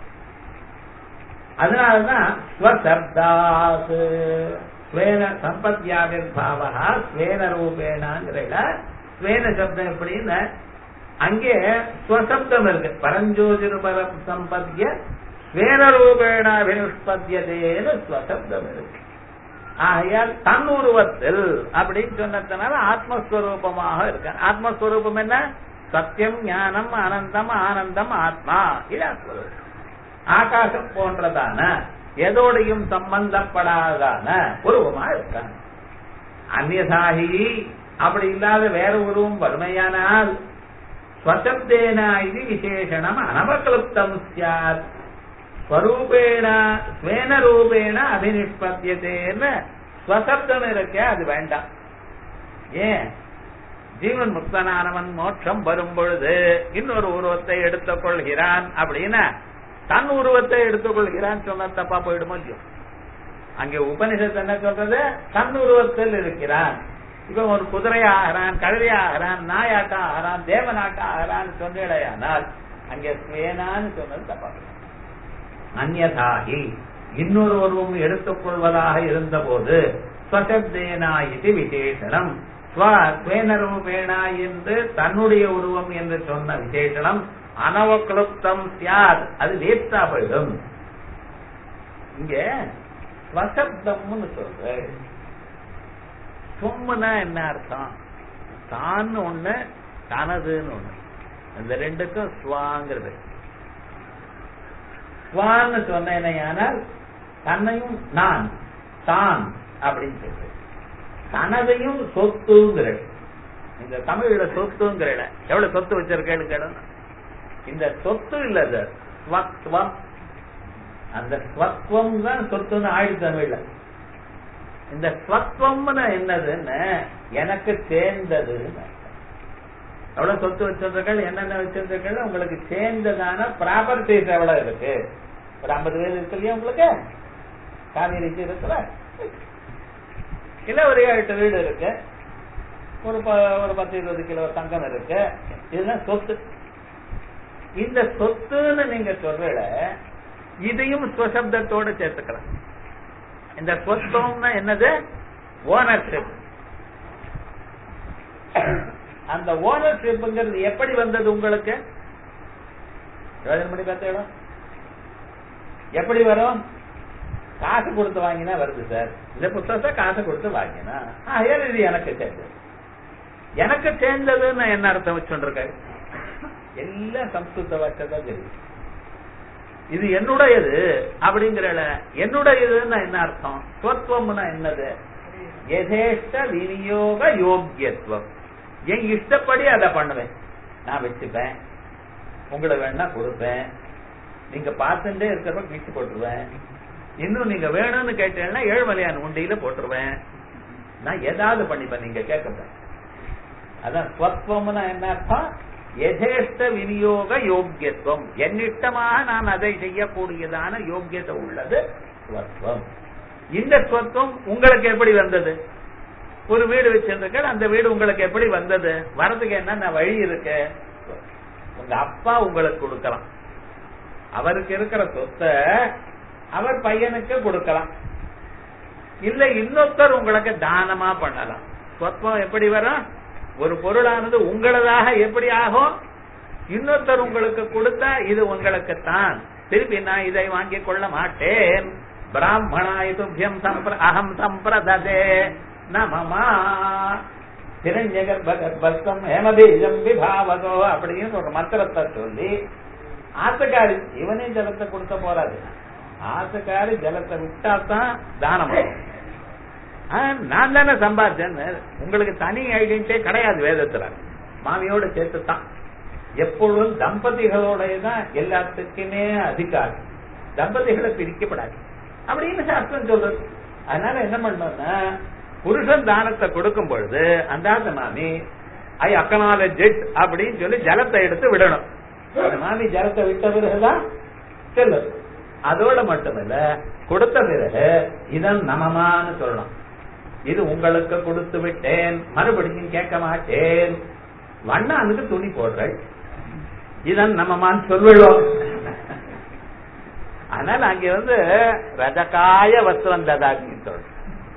அதனாலதான் ஸ்வசப்தாத் ஸ்வேன சம்பத்யாவிர்பாவா ஸ்வேன ரூபேனாங்கிற ஸ்வேன சப்தம் எப்படின்னு அங்கே ஸ்வசப்தம் இருக்கு பரஞ்சோதிருபரம் சம்பத்திய ஸ்வேன ரூபேண அபினுஷ்பத்தியதேன்னு ஸ்வசப்தம் இருக்கு ஆகையால் தன் உருவத்தில் அப்படின்னு சொன்னதுனால ஆத்மஸ்வரூபமாக இருக்க ஆத்மஸ்வரூபம் என்ன சத்தியம் ஞானம் அனந்தம் ஆனந்தம் ஆத்மா இது ஆத்மஸ்வரூபம் ஆகாசம் போன்றதான எதோடையும் சம்பந்தப்படாதான உருவமா இருக்காங்க அந்நியதாகி அப்படி இல்லாத வேற உருவம் வறுமையானால் ஸ்வசப்தேன இது விசேஷணம் அனவகலுப்தம் சாத் ஸ்வரூபேண ஸ்வேன ரூபேண அபினிஷ்பத்தியதேன்னு ஸ்வசப்தம் இருக்க அது வேண்டாம் ஏன் ஜீவன் முக்தனானவன் மோட்சம் வரும் பொழுது இன்னொரு உருவத்தை எடுத்துக் கொள்கிறான் அப்படின்னா தன் உருவத்தை எடுத்துக்கொள்கிறான் சொன்ன தப்பா போயிடுமோ இல்லையோ அங்கே உபனிஷத்து என்ன சொல்றது தன் உருவத்தில் இருக்கிறான் இவன் ஒரு குதிரை ஆகிறான் கழுதை ஆகிறான் நாயாட்டா ஆகிறான் தேவனாட்டா ஆகிறான் சொன்னேடையானால் அங்கே ஸ்வேனான்னு சொன்னது தப்பா அந்நதாகி இன்னொரு உருவம் எடுத்துக்கொள்வதாக இருந்த போது ஸ்வசப்தேனா இது விசேஷனம் ஸ்வேனரூபேணா என்று தன்னுடைய உருவம் என்று சொன்ன விசேஷனம் அனவக்லுப்தம் சியாத் அது வேஸ்டா போயிடும் இங்க ஸ்வசப்தம்னு சொல்ற சும்முனா என்ன அர்த்தம் தான் ஒண்ணு தனதுன்னு ஒண்ணு இந்த ரெண்டுக்கும் ஸ்வாங்கிறது ஸ்வான்னு சொன்னேனையானால் தன்னையும் நான் தான் அப்படின்னு சொல்றேன் தனதையும் சொத்துங்கிற இந்த தமிழ்ல சொத்துங்கிற எவ்வளவு சொத்து வச்சிருக்கேன்னு கேடணும் இந்த சொத்து இல்ல சார் ஸ்வத்வம் அந்த ஸ்வத்வம் தான் சொத்துன்னு ஆயுள் தமிழ்ல இந்த ஸ்வத்வம்னு என்னதுன்னு எனக்கு சேர்ந்ததுன்னு எவ்வளவு சொத்து வச்சிருந்தீர்கள் என்னென்ன வச்சிருந்தீர்கள் உங்களுக்கு சேர்ந்ததான ப்ராப்பர்ட்டிஸ் எவ்வளவு இருக்கு ஒரு ஐம்பது பேர் இருக்கு இல்லையா உங்களுக்கு காவேரி இருக்குல்ல இல்ல ஒரு ஏழு எட்டு வீடு இருக்கு ஒரு ஒரு பத்து இருபது கிலோ தங்கம் இருக்கு இதுதான் சொத்து இந்த சொத்துன்னு நீங்க சொல்ற இதையும் ஸ்வசப்தத்தோட சேர்த்துக்கலாம் இந்த சொத்தம்னா என்னது ஓனர்ஷிப் அந்த ஓனர்ஷிப்ங்கிறது எப்படி வந்தது உங்களுக்கு யோஜனை பண்ணி பார்த்தேன் எப்படி வரும் காசு கொடுத்து வாங்கினா வருது சார் இந்த புத்தகத்தை காசு கொடுத்து வாங்கினா ஆகையால் இது எனக்கு சேர்ந்தது எனக்கு சேர்ந்ததுன்னு என்ன அர்த்தம் வச்சுருக்க எல்லாம் சம்ஸ்கிருத வார்த்தை தெரியும் இது என்னுடையது அப்படிங்கிற என்னுடையதுன்னு என்ன அர்த்தம் ஸ்வத்வம்னா என்னது எதேஷ்ட விநியோக யோக்கியத்துவம் என் இஷ்டப்படி அதை பண்ணுவேன் நான் வச்சுப்பேன் உங்களை வேணா கொடுப்பேன் நீங்க பார்த்துட்டே இருக்கிறப்ப கிழிச்சு போட்டுருவேன் இன்னும் நீங்க வேணும்னு கேட்டேன்னா ஏழுமலையான் உண்டியில போட்டுருவேன் நான் ஏதாவது பண்ணிப்பேன் நீங்க கேட்க அதான் ஸ்வத்வம்னா என்ன அர்த்தம் எதேஷ்ட விநியோக யோக்கியத்துவம் என்னிட்டமாக நான் அதை செய்யக்கூடியதான யோக்கியத்தை உள்ளது ஸ்வத்வம் இந்த ஸ்வத்வம் உங்களுக்கு எப்படி வந்தது ஒரு வீடு வச்சிருக்க அந்த வீடு உங்களுக்கு எப்படி வந்தது வரதுக்கு என்ன வழி இருக்கு உங்க அப்பா உங்களுக்கு கொடுக்கலாம் அவருக்கு இருக்கிற சொத்தை அவர் பையனுக்கு கொடுக்கலாம் இல்ல இன்னொருத்தர் உங்களுக்கு தானமா பண்ணலாம் சொத்தம் எப்படி வரும் ஒரு பொருளானது உங்களதாக எப்படி ஆகும் இன்னொருத்தர் உங்களுக்கு கொடுத்தா இது உங்களுக்கு தான் திருப்பி நான் இதை வாங்கிக் கொள்ள மாட்டேன் பிராமணாய துப்பியம் சம்பிர அகம் சம்பிரததே நமமா திரஞ்சகர்பகர்பஸ்தம் ஹேமபீஜம் விபாவதோ அப்படின்னு ஒரு மந்திரத்தை சொல்லி ஆத்துக்காரி இவனே ஜலத்தை கொடுத்த போறாது ஆத்துக்காரி ஜலத்தை விட்டா தான் தானம் வரும். ஆ, நான் தானே சம்பாதிச்சேன் உங்களுக்கு தனி ஐடென்டிட்டே கிடையாது வேதத்துல மாமியோட சேர்த்து தான் எப்பொழுதும் தம்பதிகளோட தான் எல்லாத்துக்குமே அதிகாரம் தம்பதிகளை பிரிக்கப்படாது அப்படின்னு சாஸ்திரம் சொல்றது அதனால என்ன பண்ணோம்னா புருஷன் தானத்தை கொடுக்கும் பொழுது அந்த மாமி ஐ அக்கனாலஜ் அப்படின்னு சொல்லி ஜலத்தை எடுத்து விடணும் அந்த மாமி ஜலத்தை விட்ட பிறகுதான் செல்லும் அதோட மட்டுமல்ல கொடுத்த பிறகு இதன் நமமான்னு சொல்லணும் இது உங்களுக்கு கொடுத்து விட்டேன் மறுபடியும் கேட்க மாட்டேன் வண்ணானுக்கு துணி போடுறேன் இதன் நமமான்னு சொல்லுவோம் அதனால அங்க வந்து ரஜகாய வஸ்திரம் ததாகின்னு சொல்றோம்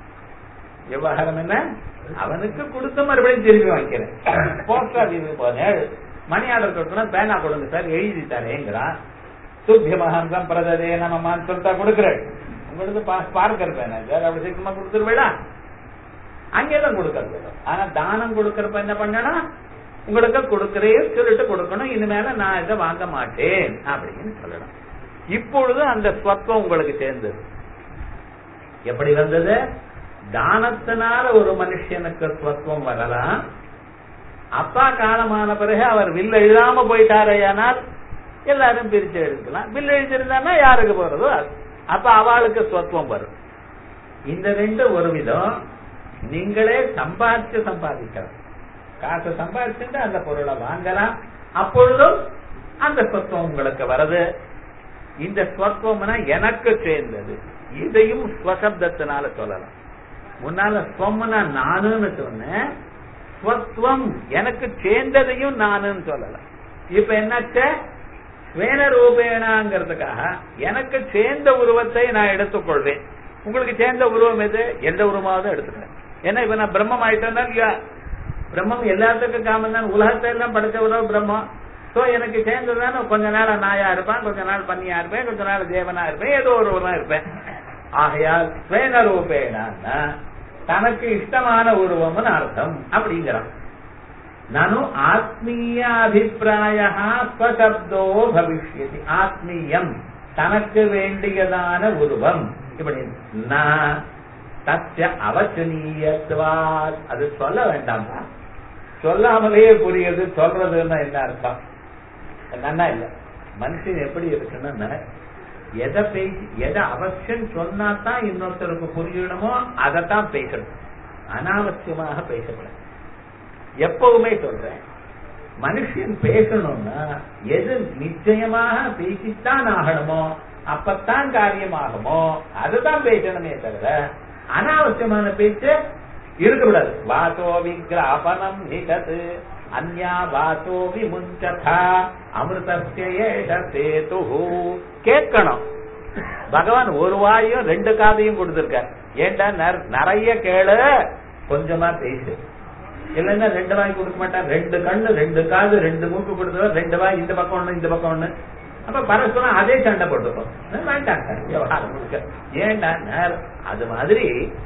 விவகாரம் என்ன அவனுக்கு கொடுத்து மறுபடியும் திருப்பி வாங்கிக்கிறேன் போஸ்ட் ஆபீஸுக்கு போனேன் மணி ஆர்டர் கொடுக்கணும் பேனா கொடுங்க சார் எழுதி தரேங்கிறான் துப்பியமகம் சம்பிரதே நமமான்னு சொல்லிட்டா கொடுக்குறேன் உங்களுக்கு பார்க்கர் பேனா சார் அப்படி சீக்கிரமா கொடுத்துருவேடா அங்கேதான் கொடுக்கறது ஆனா தானம் கொடுக்கறப்ப என்ன பண்ணணும் உங்களுக்கு கொடுக்கறேன்னு சொல்லிட்டு கொடுக்கணும் இனிமேல நான் இதை வாங்க மாட்டேன் அப்படின்னு சொல்லணும் இப்பொழுது அந்த ஸ்வத்வம் உங்களுக்கு சேர்ந்தது எப்படி வந்தது தானத்தினால ஒரு மனுஷனுக்கு ஸ்வத்வம் வரலாம் அப்பா காலமான பிறகு அவர் வில் எழுதாம போயிட்டாரையானால் எல்லாரும் பிரிச்சு எழுதலாம் வில் எழுதிருந்தானா யாருக்கு போறதோ அது அப்ப அவளுக்கு ஸ்வத்வம் வரும் இந்த ரெண்டு ஒரு விதம் நீங்களே சம்பாதிச்சு சம்பாதிக்கலாம் காசு சம்பாதிச்சுட்டு அந்த பொருளை வாங்கலாம் அப்பொழுதும் அந்த சொத்துவம் உங்களுக்கு வருது இந்த ஸ்வத்வம்னா எனக்கு சேர்ந்தது இதையும் ஸ்வசப்தத்தினால சொல்லலாம் முன்னால ஸ்வம்னா நானுன்னு சொன்னேன் ஸ்வத்வம் எனக்கு சேர்ந்ததையும் நானுன்னு சொல்லலாம் இப்ப என்னாச்ச ஸ்வேன ரூபேனாங்கிறதுக்காக எனக்கு சேர்ந்த உருவத்தை நான் எடுத்துக்கொள்வேன் உங்களுக்கு சேர்ந்த உருவம் எது எந்த உருவமாவது எடுத்துக்கிறேன் ஏன்னா இப்ப நான் பிரம்மம் ஆயிட்டேன்னா இல்லையா பிரம்மம் எல்லாத்துக்கும் காமன் தான் உலகத்தை எல்லாம் படைச்ச உறவு பிரம்மம் சோ எனக்கு சேர்ந்ததுதானே கொஞ்ச நாள் நாயா இருப்பேன் கொஞ்ச நாள் பன்னியா இருப்பேன் கொஞ்ச நாள் தேவனா இருப்பேன் ஏதோ ஒரு உருவம் இருப்பேன் ஆகையால் ஸ்வேன ரூபேனா தனக்கு இஷ்டமான உருவம்னு அர்த்தம் அப்படிங்கிறான் நனு ஆத்மீய அபிப்பிராய ஸ்வசப்தோ பவிஷ்யதி ஆத்மீயம் தனக்கு வேண்டியதான உருவம் இப்படி நான் தச்ச அவச்சனீயத்வாத் அது சொல்ல வேண்டாமா சொல்லாமலேயே புரியுது சொல்றதுன்னா என்ன அர்த்தம் நன்னா இல்ல மனுஷன் எப்படி இருக்குன்னா எதை பேசி எதை அவசியம் சொன்னா தான் இன்னொருத்தருக்கு புரியணுமோ அதைத்தான் பேசணும் அனாவசியமாக பேசக்கூடாது எப்பவுமே சொல்றேன் மனுஷன் பேசணும்னா எது நிச்சயமாக பேசித்தான் ஆகணுமோ அப்பத்தான் காரியமாகுமோ அதுதான் பேசணுமே தவிர அனாவசியமான பேச்சு இருக்கக்கூடாது வாசோ விக்கிராபனம் நிகது அந்யா வாசோ விமுஞ்சதா அமிர்தேஷ சேது கேட்கணும் பகவான் ஒரு வாயும் ரெண்டு காதையும் கொடுத்திருக்கார் ஏண்டா நிறைய கேளு கொஞ்சமா பேசு இல்லைன்னா ரெண்டு வாய் கொடுக்க மாட்டான் ரெண்டு கண்ணு ரெண்டு காது ரெண்டு மூக்கு கொடுத்தவர் ரெண்டு வாய் இந்த பக்கம் ஒண்ணு இந்த பக்கம் ஒண்ணு அப்ப பரஸ்பரம் அதே சண்டை போட்டுப்போம் வேண்டாங்க விவகாரம் முழுக்க ஏண்டா அது மாதிரி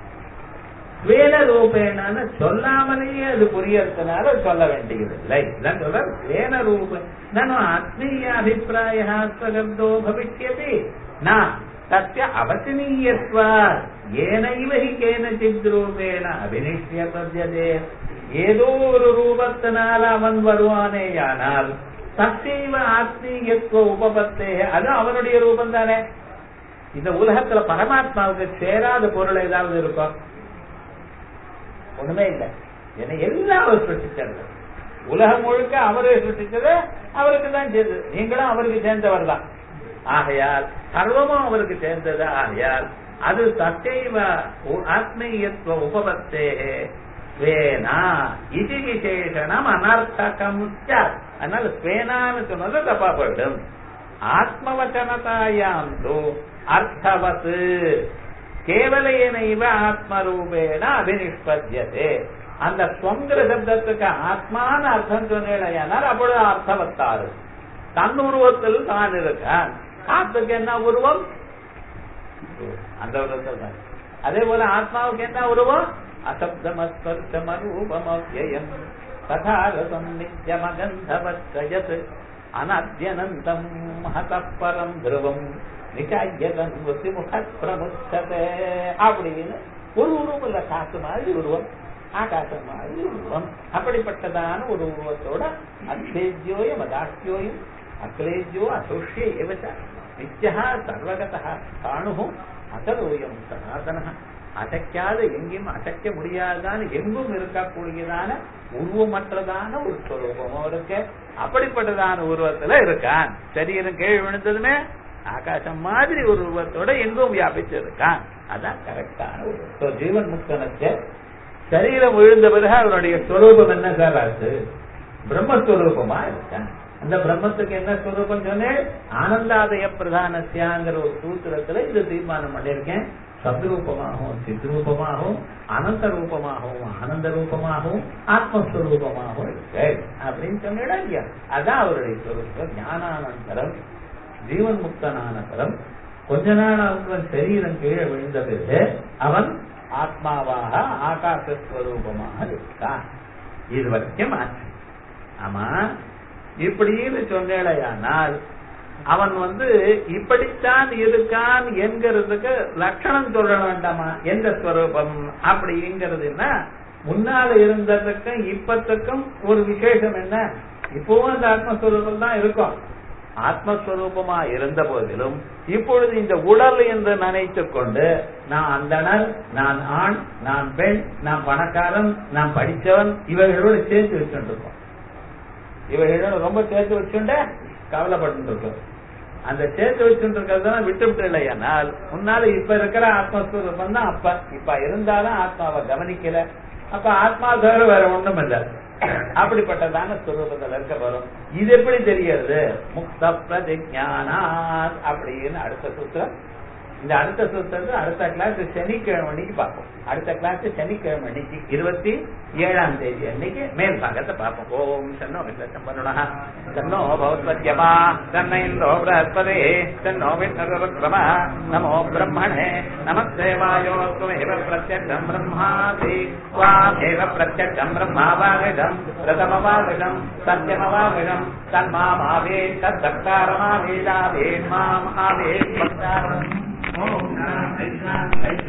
வேல ரூபேனான்னு சொல்லாமலேயே அது புரியறதுனால சொல்ல வேண்டியது இல்லை இதான் சொல்ற வேல ரூப நானும் ஆத்மீய அபிப்பிராய ஸ்வகந்தோ பவிஷ்யதி நான் தஸ்ய அவசனீயத்வா ஏனைவ ஹி கேனச்சித் ரூபேன அபினிஷ்ய பத்தியதே ஏதோ ஒரு ரூபத்தினால் அவன் வருவானேயானால் சத்தைவ ஆத்மீயத்துவ உபபத்தே அது அவனுடைய ரூபம் தானே இந்த உலகத்துல பரமாத்மாவுக்கு சேராத பொருள் ஏதாவது இருக்கும் ஒண்ணுமே இல்லை என்ன எல்லாம் அவர் சிருஷ்டிச்சது உலகம் முழுக்க அவரே சிருஷ்டிச்சது அவருக்கு தான் சேர்ந்தது நீங்களும் அவருக்கு சேர்ந்தவர் தான் ஆகையால் சர்வமும் அவருக்கு சேர்ந்தது ஆகையால் அது சத்தைவ ஆத்மீயத்துவ உபபத்தே ஸ்வேனா இது விசேஷனம் அனர்த்தகம் அதனால ஸ்வேனான்னு சொன்னது தப்பா போயிடும் ஆத்மவச்சனதாயாம் தோ அர்த்தவத் கேவலையனைவ ஆத்மரூபேண அபினிஷ்பத்தியதே அந்த ஸ்வங்கிற சப்தத்துக்கு ஆத்மான அர்த்தம் சொன்னேனால் அப்பொழுது அர்த்தவத்தாரு தன் உருவத்தில் தான் இருக்கான் ஆத்துக்கு என்ன உருவம் அந்த உருவத்தில் தான் அதே போல ஆத்மாவுக்கு என்ன உருவம் அசப்தமஸ்பர்ஷமரூபமவ்யயம் ததாரசம் நித்யமகந்தவத்ரயத் அனத்யனந்தம் மகதப்பரம் துருவம் நிச்சாயதன் முக பிரமுச்சதே அப்படின்னு ஒரு உருவம் இல்ல காத்து மாதிரி உருவம் ஆகாசம் மாதிரி உருவம் அப்படிப்பட்டதான ஒரு உருவத்தோட அக்லேஜ்யோயம் அதாக்கியோயம் அக்லேஜ்யோ அசோஷ்ய ஏவச்ச நித்யா சர்வகதா காணு அசலோயம் சனாதன அசைக்காத எங்கேயும் அசைக்க முடியாதான எங்கும் இருக்கக்கூடியதான உருவமற்றதான ஒரு ஸ்வரூபமும் இருக்கு அப்படிப்பட்டதான உருவத்துல இருக்கான் சரீரம் கீழ் விழுந்ததுமே ஆகாசம் மாதிரி ஒரு உருவத்தோட எங்கும் வியாபிச்சு இருக்கான் அதான் கரெக்டான ஒரு ஜீவன் முக்தனுக்கு சரீரம் விழுந்த பிறகு அவனுடைய ஸ்வரூபம் என்ன சார் ஆச்சு பிரம்மஸ்வரூபமா இருக்கான் அந்த பிரம்மத்துக்கு என்ன ஸ்வரூபம் சொன்னேன் ஆனந்தாதய பிரதானசியாங்கிற ஒரு சூத்திரத்துல இது தீர்மானம் பண்ணியிருக்கேன் சத்ரூபமாகவும் சித்ரூபமாகவும் அனந்த ரூபமாகவும் ஆனந்த ரூபமாகவும் ஆத்மஸ்வரூபமாகவும் இருக்கு அப்படின்னு சொன்னா இல்லையா அதான் அவருடைய ஸ்வரூபம் ஞானானந்தரம் ஜீவன் முக்தனான பரம் கொஞ்ச நாள் அவன் சரீரம் கீழே விழுந்த பிறகு அவன் ஆத்மாவாக ஆகாசஸ்வரூபமாக இருக்கான் இது வரைக்கும் ஆச்சு ஆமா இப்படின்னு சொன்னேடையானால் அவன் வந்து இப்படித்தான் இருக்கான் என்கிறதுக்கு லட்சணம் சொல்ல வேண்டாமா எந்த ஸ்வரூபம் அப்படிங்கிறதுனா முன்னால இருந்ததுக்கும் இப்பத்துக்கும் ஒரு விசேஷம் என்ன இப்பவும் அந்த ஆத்மஸ்வரூபம் தான் இருக்கும் ஆத்மஸ்வரூபமா இருந்த போதிலும் இப்பொழுது இந்த உடல் என்று நினைத்துக் கொண்டு நான் அந்தணன் நான் ஆண் நான் பெண் நான் பணக்காரன் நான் படித்தவன் இவைகளோடு சேர்த்து வச்சுட்டு இருக்கோம் இவைகளோட ரொம்ப சேர்த்து வச்சுட்டு கவலைப்பட்டு இருக்கோம் அந்த சேர்த்து வச்சுட்டு இருக்கிறது விட்டு விட்டு இல்லையானால் முன்னால இப்ப இருக்கிற ஆத்மஸ்வரூபம் தான் அப்ப இப்ப இருந்தாலும் ஆத்மாவை கவனிக்கல அப்ப ஆத்மா தவிர வேற ஒண்ணும் இல்லை அப்படிப்பட்டதான ஸ்வரூபத்தில் இருக்க வரும் இது எப்படி தெரிகிறது முக்த பிரதிஜானாத் அப்படின்னு அடுத்த சூத்திரம் இந்த அடுத்த சூத்திரத்தை அடுத்த கிளாஸ் சனிக்கிழமை அன்னைக்கு பார்ப்போம் அடுத்த கிளாஸ் சனிக்கிழமை அன்னைக்கு இருபத்தி ஏழாம் தேதி அன்னைக்கு மேல் பாகத்தை பார்ப்போம் ஓம் சன்னோ சம்பருணா சன்னோ பௌத்வத்யமா தன்னை இந்தோ பிரஹஸ்பதே தன்னோ விஷ்ணருக்ரம நமோ பிரம்மணே நமஸ்தேவாயோ துமேவ பிரத்யக்ஷம் பிரம்மாசி त्वामेव प्रत्यक्षम् ब्रह्मावागजम् प्रथमवागजम् सत्यमवागजम् तन्मामावेत् तद्दक्तारमावेदावेन् माम् आवेत्